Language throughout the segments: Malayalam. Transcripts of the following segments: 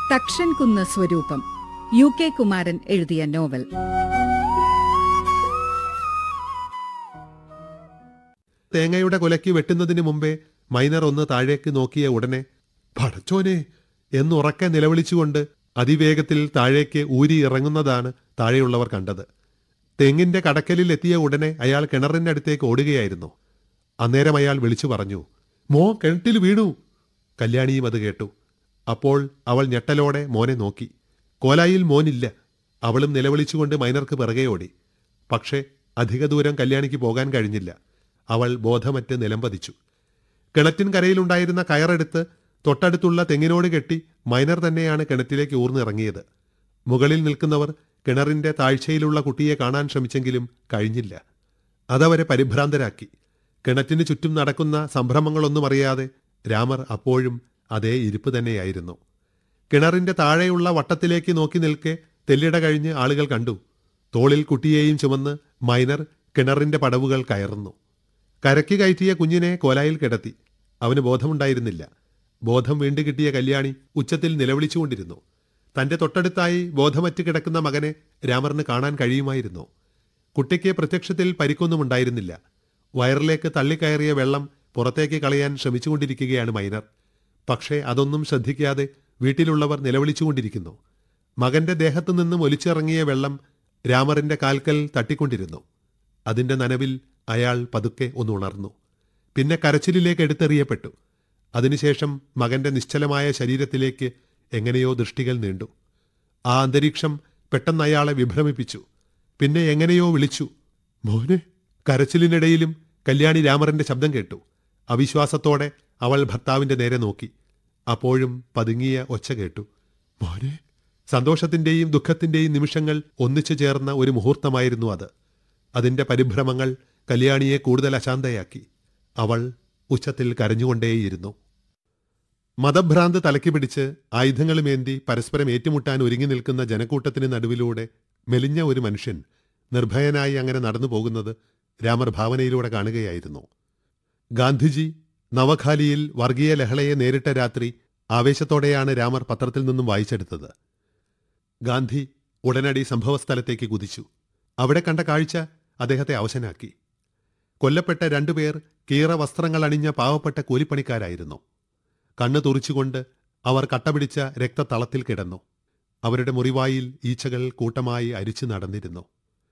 തക്ഷൻ സ്വരൂപം യു കെ കുമാരൻ എഴുതിയ നോവൽ തേങ്ങയുടെ കൊലയ്ക്ക് വെട്ടുന്നതിന് മുമ്പേ മൈനർ ഒന്ന് താഴേക്ക് നോക്കിയ ഉടനെ പടച്ചോനെ എന്നുറക്കെ നിലവിളിച്ചുകൊണ്ട് അതിവേഗത്തിൽ താഴേക്ക് ഊരി ഇറങ്ങുന്നതാണ് താഴെയുള്ളവർ കണ്ടത് തെങ്ങിന്റെ കടക്കലിൽ എത്തിയ ഉടനെ അയാൾ കിണറിന്റെ അടുത്തേക്ക് ഓടുകയായിരുന്നു അന്നേരം അയാൾ വിളിച്ചു പറഞ്ഞു മോ കിണറ്റിൽ വീണു കല്യാണിയും അത് കേട്ടു അപ്പോൾ അവൾ ഞെട്ടലോടെ മോനെ നോക്കി കോലായിൽ മോനില്ല അവളും നിലവിളിച്ചുകൊണ്ട് മൈനർക്ക് പിറകെ ഓടി പക്ഷേ അധിക ദൂരം കല്യാണിക്ക് പോകാൻ കഴിഞ്ഞില്ല അവൾ ബോധമറ്റ് നിലംപതിച്ചു കിണറ്റിൻ കരയിലുണ്ടായിരുന്ന കയറെടുത്ത് തൊട്ടടുത്തുള്ള തെങ്ങിനോട് കെട്ടി മൈനർ തന്നെയാണ് കിണറ്റിലേക്ക് ഊർന്നിറങ്ങിയത് മുകളിൽ നിൽക്കുന്നവർ കിണറിന്റെ താഴ്ചയിലുള്ള കുട്ടിയെ കാണാൻ ശ്രമിച്ചെങ്കിലും കഴിഞ്ഞില്ല അതവരെ പരിഭ്രാന്തരാക്കി കിണറ്റിന് ചുറ്റും നടക്കുന്ന സംഭ്രമങ്ങളൊന്നും അറിയാതെ രാമർ അപ്പോഴും അതേ ഇരിപ്പ് തന്നെയായിരുന്നു കിണറിന്റെ താഴെയുള്ള വട്ടത്തിലേക്ക് നോക്കി നിൽക്കെ തെല്ലിട കഴിഞ്ഞ് ആളുകൾ കണ്ടു തോളിൽ കുട്ടിയെയും ചുമന്ന് മൈനർ കിണറിന്റെ പടവുകൾ കയറുന്നു കരയ്ക്ക് കയറ്റിയ കുഞ്ഞിനെ കോലായിൽ കിടത്തി അവന് ബോധമുണ്ടായിരുന്നില്ല ബോധം വീണ്ടു കിട്ടിയ കല്യാണി ഉച്ചത്തിൽ നിലവിളിച്ചുകൊണ്ടിരുന്നു തന്റെ തൊട്ടടുത്തായി ബോധമറ്റ് കിടക്കുന്ന മകനെ രാമറിന് കാണാൻ കഴിയുമായിരുന്നു കുട്ടിക്ക് പ്രത്യക്ഷത്തിൽ പരിക്കൊന്നും ഉണ്ടായിരുന്നില്ല വയറിലേക്ക് തള്ളിക്കയറിയ വെള്ളം പുറത്തേക്ക് കളയാൻ ശ്രമിച്ചുകൊണ്ടിരിക്കുകയാണ് മൈനർ പക്ഷേ അതൊന്നും ശ്രദ്ധിക്കാതെ വീട്ടിലുള്ളവർ നിലവിളിച്ചുകൊണ്ടിരിക്കുന്നു മകന്റെ ദേഹത്തു നിന്നും ഒലിച്ചിറങ്ങിയ വെള്ളം രാമറിന്റെ കാൽക്കൽ തട്ടിക്കൊണ്ടിരുന്നു അതിന്റെ നനവിൽ അയാൾ പതുക്കെ ഒന്ന് ഉണർന്നു പിന്നെ കരച്ചിലിലേക്ക് എടുത്തെറിയപ്പെട്ടു അതിനുശേഷം മകന്റെ നിശ്ചലമായ ശരീരത്തിലേക്ക് എങ്ങനെയോ ദൃഷ്ടികൾ നീണ്ടു ആ അന്തരീക്ഷം പെട്ടെന്ന് അയാളെ വിഭ്രമിപ്പിച്ചു പിന്നെ എങ്ങനെയോ വിളിച്ചു മോനെ കരച്ചിലിനിടയിലും കല്യാണി രാമറിന്റെ ശബ്ദം കേട്ടു അവിശ്വാസത്തോടെ അവൾ ഭർത്താവിന്റെ നേരെ നോക്കി അപ്പോഴും പതുങ്ങിയ ഒച്ച കേട്ടു മോനെ സന്തോഷത്തിന്റെയും ദുഃഖത്തിന്റെയും നിമിഷങ്ങൾ ഒന്നിച്ചു ചേർന്ന ഒരു മുഹൂർത്തമായിരുന്നു അത് അതിന്റെ പരിഭ്രമങ്ങൾ കല്യാണിയെ കൂടുതൽ അശാന്തയാക്കി അവൾ ഉച്ചത്തിൽ കരഞ്ഞുകൊണ്ടേയിരുന്നു മതഭ്രാന്ത് തലയ്ക്ക് പിടിച്ച് ആയുധങ്ങളുമേന്തി പരസ്പരം ഏറ്റുമുട്ടാൻ ഒരുങ്ങി നിൽക്കുന്ന ജനക്കൂട്ടത്തിന് നടുവിലൂടെ മെലിഞ്ഞ ഒരു മനുഷ്യൻ നിർഭയനായി അങ്ങനെ നടന്നു പോകുന്നത് രാമർ ഭാവനയിലൂടെ കാണുകയായിരുന്നു ഗാന്ധിജി നവഖാലിയിൽ വർഗീയ ലഹളയെ നേരിട്ട രാത്രി ആവേശത്തോടെയാണ് രാമർ പത്രത്തിൽ നിന്നും വായിച്ചെടുത്തത് ഗാന്ധി ഉടനടി സംഭവസ്ഥലത്തേക്ക് കുതിച്ചു അവിടെ കണ്ട കാഴ്ച അദ്ദേഹത്തെ അവശനാക്കി കൊല്ലപ്പെട്ട രണ്ടുപേർ കീറ വസ്ത്രങ്ങൾ അണിഞ്ഞ പാവപ്പെട്ട കൂലിപ്പണിക്കാരായിരുന്നു കണ്ണു തുറിച്ചുകൊണ്ട് അവർ കട്ടപിടിച്ച രക്തത്തളത്തിൽ കിടന്നു അവരുടെ മുറിവായിൽ ഈച്ചകൾ കൂട്ടമായി അരിച്ചു നടന്നിരുന്നു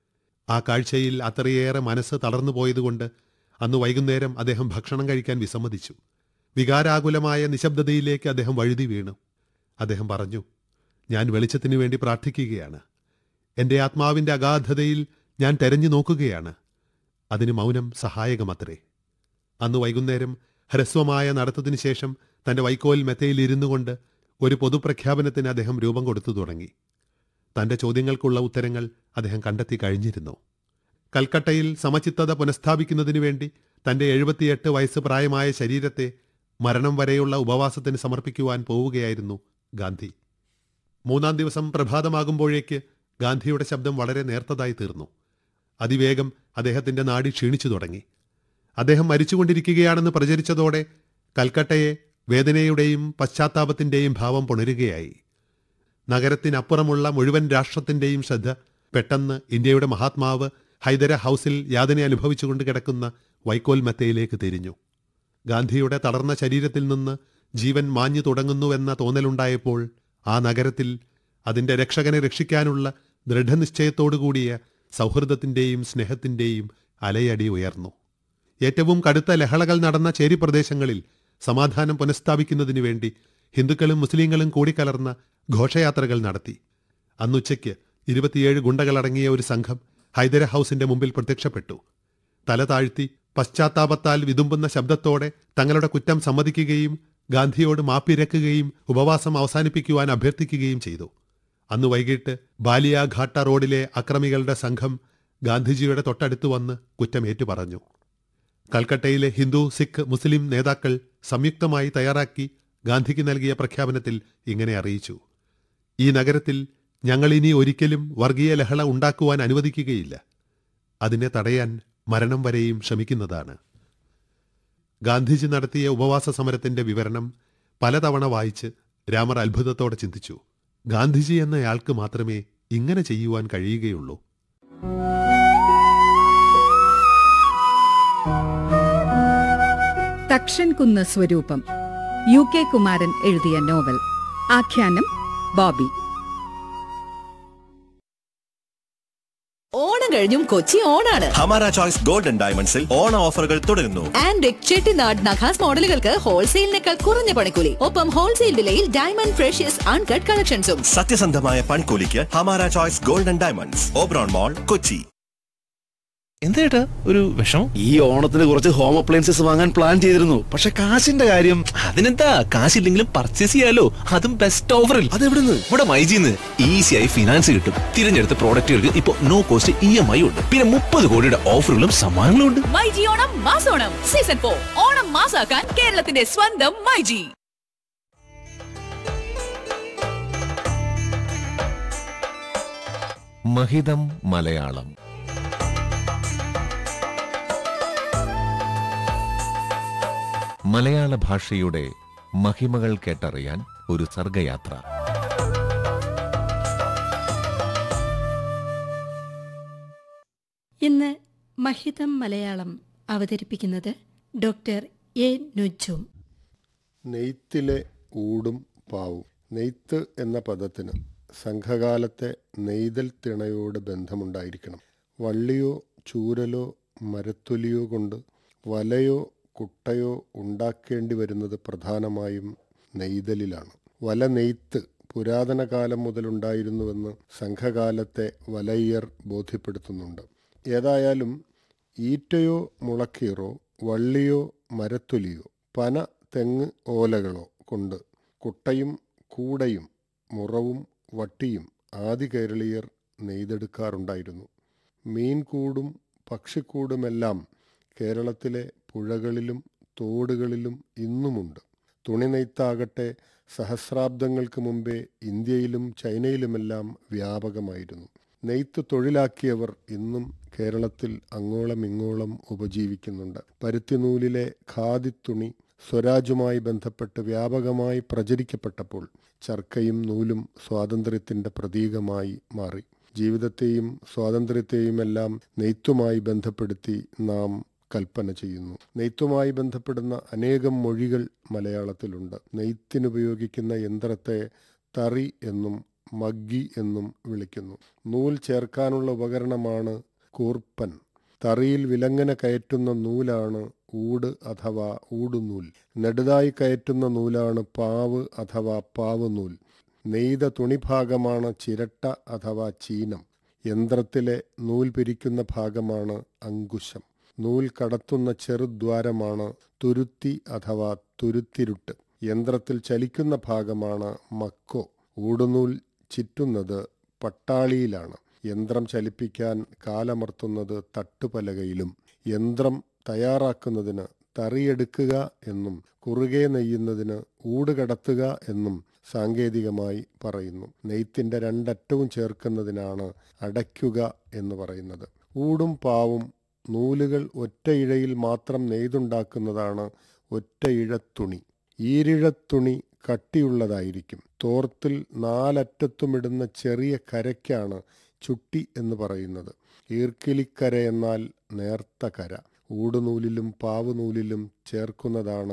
ആ കാഴ്ചയിൽ അത്രയേറെ മനസ്സ് തളർന്നു പോയതുകൊണ്ട് അന്ന് വൈകുന്നേരം അദ്ദേഹം ഭക്ഷണം കഴിക്കാൻ വിസമ്മതിച്ചു വികാരാകുലമായ നിശബ്ദതയിലേക്ക് അദ്ദേഹം വഴുതി വീണു അദ്ദേഹം പറഞ്ഞു ഞാൻ വെളിച്ചത്തിനു വേണ്ടി പ്രാർത്ഥിക്കുകയാണ് എൻ്റെ ആത്മാവിൻ്റെ അഗാധതയിൽ ഞാൻ തെരഞ്ഞു നോക്കുകയാണ് അതിന് മൗനം സഹായകമത്രേ അന്ന് വൈകുന്നേരം ഹ്രസ്വമായ നടത്തത്തിനു ശേഷം തന്റെ വൈക്കോൽ മെത്തയിൽ ഇരുന്നു കൊണ്ട് ഒരു പൊതുപ്രഖ്യാപനത്തിന് അദ്ദേഹം രൂപം കൊടുത്തു തുടങ്ങി തന്റെ ചോദ്യങ്ങൾക്കുള്ള ഉത്തരങ്ങൾ അദ്ദേഹം കണ്ടെത്തി കഴിഞ്ഞിരുന്നു കൽക്കട്ടയിൽ സമചിത്തത പുനഃസ്ഥാപിക്കുന്നതിനു വേണ്ടി തന്റെ എഴുപത്തിയെട്ട് വയസ്സ് പ്രായമായ ശരീരത്തെ മരണം വരെയുള്ള ഉപവാസത്തിന് സമർപ്പിക്കുവാൻ പോവുകയായിരുന്നു ഗാന്ധി മൂന്നാം ദിവസം പ്രഭാതമാകുമ്പോഴേക്ക് ഗാന്ധിയുടെ ശബ്ദം വളരെ നേർത്തതായി തീർന്നു അതിവേഗം അദ്ദേഹത്തിന്റെ നാടി ക്ഷീണിച്ചു തുടങ്ങി അദ്ദേഹം മരിച്ചുകൊണ്ടിരിക്കുകയാണെന്ന് പ്രചരിച്ചതോടെ കൽക്കട്ടയെ വേദനയുടെയും പശ്ചാത്താപത്തിന്റെയും ഭാവം പുണരുകയായി നഗരത്തിനപ്പുറമുള്ള മുഴുവൻ രാഷ്ട്രത്തിന്റെയും ശ്രദ്ധ പെട്ടെന്ന് ഇന്ത്യയുടെ മഹാത്മാവ് ഹൈദര ഹൗസിൽ യാതന അനുഭവിച്ചുകൊണ്ട് കിടക്കുന്ന വൈക്കോൽ മെത്തയിലേക്ക് തിരിഞ്ഞു ഗാന്ധിയുടെ തളർന്ന ശരീരത്തിൽ നിന്ന് ജീവൻ മാഞ്ഞു തുടങ്ങുന്നുവെന്ന തോന്നലുണ്ടായപ്പോൾ ആ നഗരത്തിൽ അതിന്റെ രക്ഷകനെ രക്ഷിക്കാനുള്ള ദൃഢനിശ്ചയത്തോടുകൂടിയ സൗഹൃദത്തിന്റെയും സ്നേഹത്തിന്റെയും അലയടി ഉയർന്നു ഏറ്റവും കടുത്ത ലഹളകൾ നടന്ന ചേരി പ്രദേശങ്ങളിൽ സമാധാനം പുനഃസ്ഥാപിക്കുന്നതിനു വേണ്ടി ഹിന്ദുക്കളും മുസ്ലിങ്ങളും കൂടിക്കലർന്ന ഘോഷയാത്രകൾ നടത്തി അന്നുച്ചയ്ക്ക് ഇരുപത്തിയേഴ് ഗുണ്ടകളടങ്ങിയ ഒരു സംഘം ഹൈദര ഹൗസിന്റെ മുമ്പിൽ പ്രത്യക്ഷപ്പെട്ടു തല താഴ്ത്തി പശ്ചാത്താപത്താൽ വിതുമ്പുന്ന ശബ്ദത്തോടെ തങ്ങളുടെ കുറ്റം സമ്മതിക്കുകയും ഗാന്ധിയോട് മാപ്പിരക്കുകയും ഉപവാസം അവസാനിപ്പിക്കുവാൻ അഭ്യർത്ഥിക്കുകയും ചെയ്തു അന്ന് വൈകിട്ട് ബാലിയാഘാട്ട റോഡിലെ അക്രമികളുടെ സംഘം ഗാന്ധിജിയുടെ തൊട്ടടുത്ത് വന്ന് കുറ്റമേറ്റു പറഞ്ഞു കൽക്കട്ടയിലെ ഹിന്ദു സിഖ് മുസ്ലിം നേതാക്കൾ സംയുക്തമായി തയ്യാറാക്കി ഗാന്ധിക്ക് നൽകിയ പ്രഖ്യാപനത്തിൽ ഇങ്ങനെ അറിയിച്ചു ഈ നഗരത്തിൽ ഞങ്ങൾ ഇനി ഒരിക്കലും വർഗീയ ലഹള ഉണ്ടാക്കുവാൻ അനുവദിക്കുകയില്ല അതിനെ തടയാൻ മരണം വരെയും ശ്രമിക്കുന്നതാണ് ഗാന്ധിജി നടത്തിയ ഉപവാസ സമരത്തിന്റെ വിവരണം പലതവണ വായിച്ച് രാമർ അത്ഭുതത്തോടെ ചിന്തിച്ചു ഗാന്ധിജി എന്നയാൾക്ക് മാത്രമേ ഇങ്ങനെ ചെയ്യുവാൻ കഴിയുകയുള്ളൂ തക്ഷൻ കുന്ന് സ്വരൂപം യു കെ കുമാരൻ എഴുതിയ നോവൽ ആഖ്യാനം ബോബി ഓണം കഴിഞ്ഞും കൊച്ചി ഓണാണ് ഹമാര ചോയ്സ് ഗോൾഡൻ ഡയമണ്ട്സിൽ ഓണ ഓഫറുകൾ തുടരുന്നു ആൻഡ് ചെട്ടിനാട് നഖാസ് മോഡലുകൾക്ക് ഹോൾസെയിലിനേക്കാൾ കുറഞ്ഞ പണിക്കൂലി ഒപ്പം ഹോൾസെയിൽ വിലയിൽ ഡയമണ്ട് ഫ്രഷ്യസ് അൺകട്ട് കളക്ഷൻസും സത്യസന്ധമായ പണിക്കൂലിക്ക് ഹമാര choice golden diamonds Oberon mall Kochi എന്തേട്ടാ ഒരു വിഷമം ഈ ഓണത്തിന് കുറച്ച് ഹോം അപ്ലയൻസസ് വാങ്ങാൻ പ്ലാൻ ചെയ്തിരുന്നു പക്ഷെ കാശിന്റെ കാര്യം അതിനെന്താ കാശില്ലെങ്കിലും പർച്ചേസ് ചെയ്യാലോ അതും ബെസ്റ്റ് ഓഫറിൽ അതെവിടുന്ന് ഇവിടെ മൈജിന്ന് ഈസിയായി ഫിനാൻസ് കിട്ടും തിരഞ്ഞെടുത്ത പ്രോഡക്റ്റുകൾക്ക് ഇപ്പൊ no cost E M I ഉണ്ട് പിന്നെ മുപ്പത് കോടിയുടെ ഓഫറുകളും സമ്മാനങ്ങളും ഉണ്ട് മൈജി ഓണം മാസോണം സീസൺ ഫോർ ഓണം മാസാക്കാൻ കേരളത്തിന്റെ സ്വന്തം മൈജി മഹിതം മലയാളം മലയാള ഭാഷയുടെ മഹിമകൾ കേട്ടറിയാൻ ഒരു സർഗയാത്ര ഇന്ന് മഹിതം മലയാളം അവതരിപ്പിക്കുന്നത് ഡോക്ടർ എ നുജും നെയ്ത്തിലെ ഊടും പാവും നെയ്ത്ത് എന്ന പദത്തിന് സംഘകാലത്തെ നെയ്തൽ തിണയോട് ബന്ധമുണ്ടായിരിക്കണം വള്ളിയോ ചൂരലോ മരത്തൊലിയോ കൊണ്ട് വലയോ കുട്ടയോ ഉണ്ടാക്കേണ്ടി വരുന്നത് പ്രധാനമായും നെയ്തലിലാണ് വല നെയ്ത്ത് പുരാതന കാലം മുതലുണ്ടായിരുന്നുവെന്ന് സംഘകാലത്തെ വലയ്യർ ബോധ്യപ്പെടുത്തുന്നുണ്ട് ഏതായാലും ഈറ്റയോ മുളക്കീറോ വള്ളിയോ മരത്തൊലിയോ പന തെങ്ങ് ഓലകളോ കൊണ്ട് കുട്ടയും കൂടയും മുറവും വട്ടിയും ആദി കേരളീയർ നെയ്തെടുക്കാറുണ്ടായിരുന്നു മീൻകൂടും പക്ഷിക്കൂടുമെല്ലാം കേരളത്തിലെ പുഴകളിലും തോടുകളിലും ഇന്നുമുണ്ട് തുണി നെയ്ത്താകട്ടെ സഹസ്രാബ്ദങ്ങൾക്ക് മുമ്പേ ഇന്ത്യയിലും ചൈനയിലുമെല്ലാം വ്യാപകമായിരുന്നു നെയ്ത്ത് തൊഴിലാക്കിയവർ ഇന്നും കേരളത്തിൽ അങ്ങോളം ഇങ്ങോളം ഉപജീവിക്കുന്നുണ്ട് പരുത്തിനൂലിലെ ഖാദിത്തുണി സ്വരാജുമായി ബന്ധപ്പെട്ട് വ്യാപകമായി പ്രചരിക്കപ്പെട്ടപ്പോൾ ചർക്കയും നൂലും സ്വാതന്ത്ര്യത്തിന്റെ പ്രതീകമായി മാറി ജീവിതത്തെയും സ്വാതന്ത്ര്യത്തെയും എല്ലാം നെയ്ത്തുമായി ബന്ധപ്പെടുത്തി നാം കൽപ്പന ചെയ്യുന്നു നെയ്ത്തുമായി ബന്ധപ്പെടുന്ന അനേകം മൊഴികൾ മലയാളത്തിലുണ്ട് നെയ്ത്തിനുപയോഗിക്കുന്ന യന്ത്രത്തെ തറി എന്നും മഗ്ഗി എന്നും വിളിക്കുന്നു നൂൽ ചേർക്കാനുള്ള ഉപകരണമാണ് കൂർപ്പൻ തറിയിൽ വിലങ്ങനെ കയറ്റുന്ന നൂലാണ് ഊട് അഥവാ ഊടുനൂൽ നെടുതായി കയറ്റുന്ന നൂലാണ് പാവ് അഥവാ പാവ് നൂൽ നെയ്ത തുണിഭാഗമാണ് ചിരട്ട അഥവാ ചീനം യന്ത്രത്തിലെ നൂൽ പിരിക്കുന്ന ഭാഗമാണ് അങ്കുശം നൂൽ കടത്തുന്ന ചെറുദ്വാരമാണ് തുരുത്തി അഥവാ തുരുത്തിരുട്ട് യന്ത്രത്തിൽ ചലിക്കുന്ന ഭാഗമാണ് മക്കോ ഊടുനൂൽ ചുറ്റുന്നത് പട്ടാളിയിലാണ് യന്ത്രം ചലിപ്പിക്കാൻ കാലമർത്തുന്നത് തട്ടുപലകയിലും യന്ത്രം തയ്യാറാക്കുന്നതിന് തറിയെടുക്കുക എന്നും കുറുകെ നെയ്യുന്നതിന് ഊട് കടത്തുക എന്നും സാങ്കേതികമായി പറയുന്നു നെയ്ത്തിന്റെ രണ്ടറ്റവും ചേർക്കുന്നതിനാണ് അടയ്ക്കുക എന്ന് പറയുന്നത് ഊടും പാവും നൂലുകൾ ഒറ്റയിഴയിൽ മാത്രം നെയ്തുണ്ടാക്കുന്നതാണ് ഒറ്റയിഴത്തുണി ഈരിഴത്തുണി കട്ടിയുള്ളതായിരിക്കും തോർത്തിൽ നാലറ്റത്തുമിടുന്ന ചെറിയ കരയ്ക്കാണ് ചുട്ടി എന്ന് പറയുന്നത് ഈർക്കിലിക്കര എന്നാൽ നേർത്ത കര ഊടുനൂലിലും പാവുനൂലിലും ചേർക്കുന്നതാണ്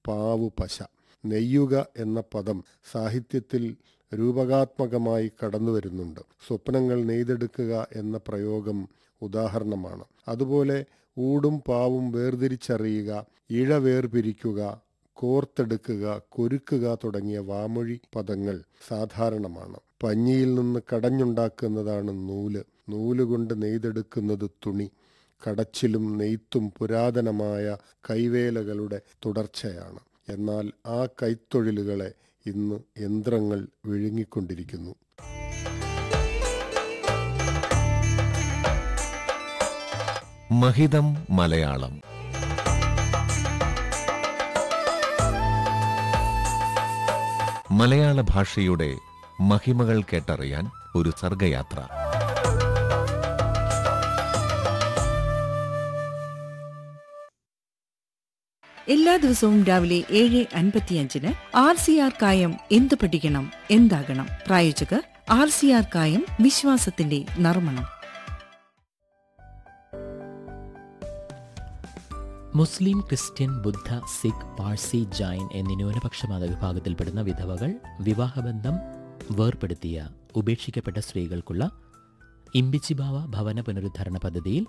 പാവുപശ നെയ്യുക എന്ന പദം സാഹിത്യത്തിൽ രൂപകാത്മകമായി കടന്നുവരുന്നുണ്ട് സ്വപ്നങ്ങൾ നെയ്തെടുക്കുക എന്ന പ്രയോഗം ഉദാഹരണമാണ് അതുപോലെ ഊടും പാവും വേർതിരിച്ചറിയുക ഇഴ വേർപിരിക്കുക കോർത്തെടുക്കുക കൊരുക്കുക തുടങ്ങിയ വാമൊഴി പദങ്ങൾ സാധാരണമാണ് പഞ്ഞിയിൽ നിന്ന് കടഞ്ഞുണ്ടാക്കുന്നതാണ് നൂല് നൂലുകൊണ്ട് നെയ്തെടുക്കുന്നത് തുണി കടച്ചിലും നെയ്ത്തും പുരാതനമായ കൈവേലകളുടെ തുടർച്ചയാണ് എന്നാൽ ആ കൈത്തൊഴിലുകളെ ഇന്ന് യന്ത്രങ്ങൾ വിഴുങ്ങിക്കൊണ്ടിരിക്കുന്നു മഹിതം മലയാളം മലയാള ഭാഷയുടെ മഹിമകൾ കേട്ടറിയാൻ ഒരു സർഗയാത്ര എല്ലാ ദിവസവും രാവിലെ ഏഴ് അൻപത്തിയഞ്ചിന് ആർ സി ആർ കായം എന്ത് പഠിക്കണം എന്താകണം പ്രായോജകർ ആർ സി ആർ കായം വിശ്വാസത്തിന്റെ നർമ്മണം മുസ്ലിം ക്രിസ്ത്യൻ ബുദ്ധ സിഖ് പാഴ്സി ജൈൻ എന്നീ ന്യൂനപക്ഷ മതവിഭാഗത്തിൽപ്പെടുന്ന വിധവകൾ വിവാഹബന്ധം വേർപ്പെടുത്തിയ ഉപേക്ഷിക്കപ്പെട്ട സ്ത്രീകൾക്കുള്ള ഇമ്പിച്ചിബാവ ഭവന പുനരുദ്ധാരണ പദ്ധതിയിൽ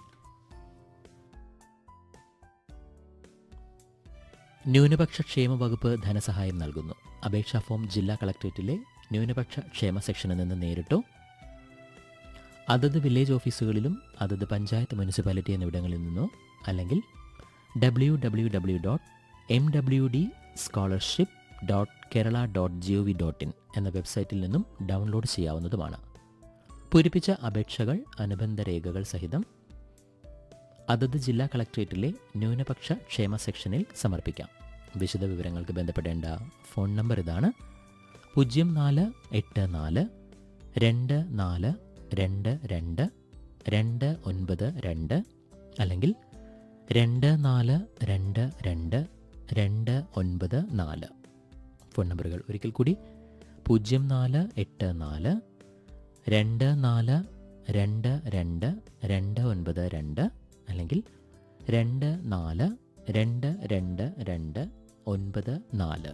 ന്യൂനപക്ഷ ക്ഷേമ വകുപ്പ് ധനസഹായം നൽകുന്നു അപേക്ഷാ ഫോം ജില്ലാ കളക്ടറേറ്റിലെ ന്യൂനപക്ഷ ക്ഷേമ സെക്ഷനിൽ നിന്ന് നേരിട്ടോ അതത് വില്ലേജ് ഓഫീസുകളിലും അതത് പഞ്ചായത്ത് മുനിസിപ്പാലിറ്റി എന്നിവിടങ്ങളിൽ നിന്നോ അല്ലെങ്കിൽ W W W dot M W D scholarship dot Kerala dot G O V dot in എന്ന വെബ്സൈറ്റിൽ നിന്നും ഡൗൺലോഡ് ചെയ്യാവുന്നതുമാണ് പൂരിപ്പിച്ച അപേക്ഷകൾ അനുബന്ധ രേഖകൾ സഹിതം അതത് ജില്ലാ കളക്ടറേറ്റിലെ ന്യൂനപക്ഷ ക്ഷേമ സെക്ഷനിൽ സമർപ്പിക്കാം വിശദ വിവരങ്ങൾക്ക് ബന്ധപ്പെടേണ്ട ഫോൺ നമ്പർ ഇതാണ് പൂജ്യം നാല് എട്ട് നാല് രണ്ട് നാല് രണ്ട് രണ്ട് രണ്ട് ഒൻപത് രണ്ട് അല്ലെങ്കിൽ രണ്ട് നാല് രണ്ട് രണ്ട് രണ്ട് ഒൻപത് നാല് ഫോൺ നമ്പറുകൾ ഒരിക്കൽ കൂടി പൂജ്യം നാല് എട്ട് നാല് രണ്ട് നാല് രണ്ട് രണ്ട് രണ്ട് ഒൻപത് രണ്ട് അല്ലെങ്കിൽ രണ്ട് നാല് രണ്ട് രണ്ട് രണ്ട് ഒൻപത് നാല്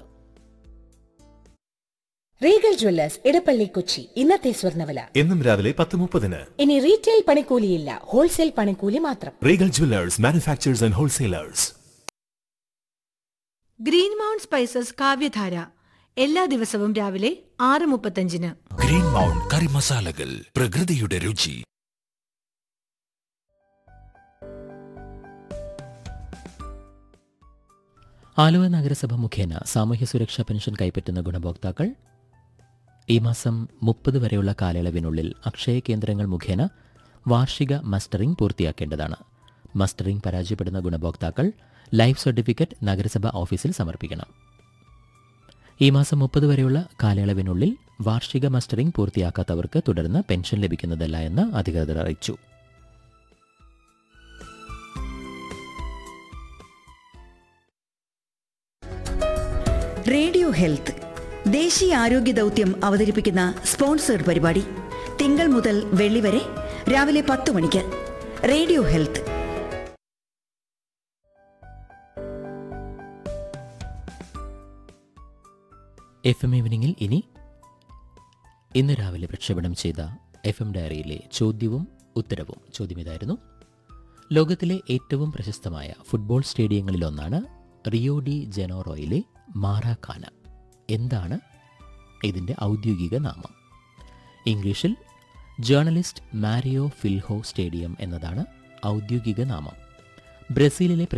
റീഗൽ ജ്വല്ലേഴ്സ് ഇടപ്പള്ളി കൊച്ചി ഇന്നത്തെ സ്വർണ്ണവില എന്നും രാവിലെ പത്ത് മുപ്പതിന് ഇനി റീറ്റെയിൽ പണിക്കൂലിയില്ല ഹോൾസെയിൽ പണിക്കൂലി മാത്രം Regal jewellers manufacturers and wholesalers Green Mount Spices Kavyadhara എല്ലാ ദിവസവും രാവിലെ ആറ് മുപ്പത്തഞ്ചിന് ഗ്രീൻ മൗണ്ട് കറി മസാലകൾ പ്രകൃതിയുടെ രുചി ആലുവ നഗരസഭ മുഖേന സാമൂഹ്യ സുരക്ഷാ പെൻഷൻ കൈപ്പറ്റുന്ന ഗുണഭോക്താക്കൾ ഈ മാസം മുപ്പത് വരെയുള്ള കാലയളവിനുള്ളിൽ അക്ഷയ കേന്ദ്രങ്ങൾ മുഖേന വാർഷിക മസ്റ്ററിംഗ് പൂർത്തിയാക്കേണ്ടതാണ് മസ്റ്ററിംഗ് പരാജയപ്പെടുന്ന ഗുണഭോക്താക്കൾ ലൈഫ് സർട്ടിഫിക്കറ്റ് നഗരസഭ ഓഫീസിൽ സമർപ്പിക്കണം ഈ മാസം മുപ്പത് വരെയുള്ള കാലയളവിനുള്ളിൽ വാർഷിക മസ്റ്ററിംഗ് പൂർത്തിയാക്കാത്തവർക്ക് തുടർന്ന് പെൻഷൻ ലഭിക്കുന്നതല്ല എന്ന് അധികൃതർ അറിയിച്ചു റേഡിയോ ഹെൽത്ത് ദേശീയ ആരോഗ്യ ദൗത്യം അവതരിപ്പിക്കുന്ന സ്പോൺസേഡ് പരിപാടി തിങ്കൾ മുതൽ വെള്ളി വരെ രാവിലെ പത്ത് മണിക്ക് റേഡിയോ ഹെൽത്ത് എഫ് എം ഈവനിങ്ങിൽ ഇനി ഇന്ന് രാവിലെ പ്രക്ഷേപണം ചെയ്ത എഫ് എം ഡയറിയിലെ ചോദ്യവും ഉത്തരവും ചോദ്യം ഇതായിരുന്നു ലോകത്തിലെ ഏറ്റവും പ്രശസ്തമായ ഫുട്ബോൾ സ്റ്റേഡിയങ്ങളിലൊന്നാണ് റിയോ ഡി ജനോറോയിലെ മാറാഖാന എന്താണ് ഇതിൻ്റെ ഔദ്യോഗിക നാമം ഇംഗ്ലീഷിൽ ജേർണലിസ്റ്റ് മാരിയോ ഫിൽഹോ സ്റ്റേഡിയം എന്നതാണ് ഔദ്യോഗിക നാമം ബ്രസീലിലെ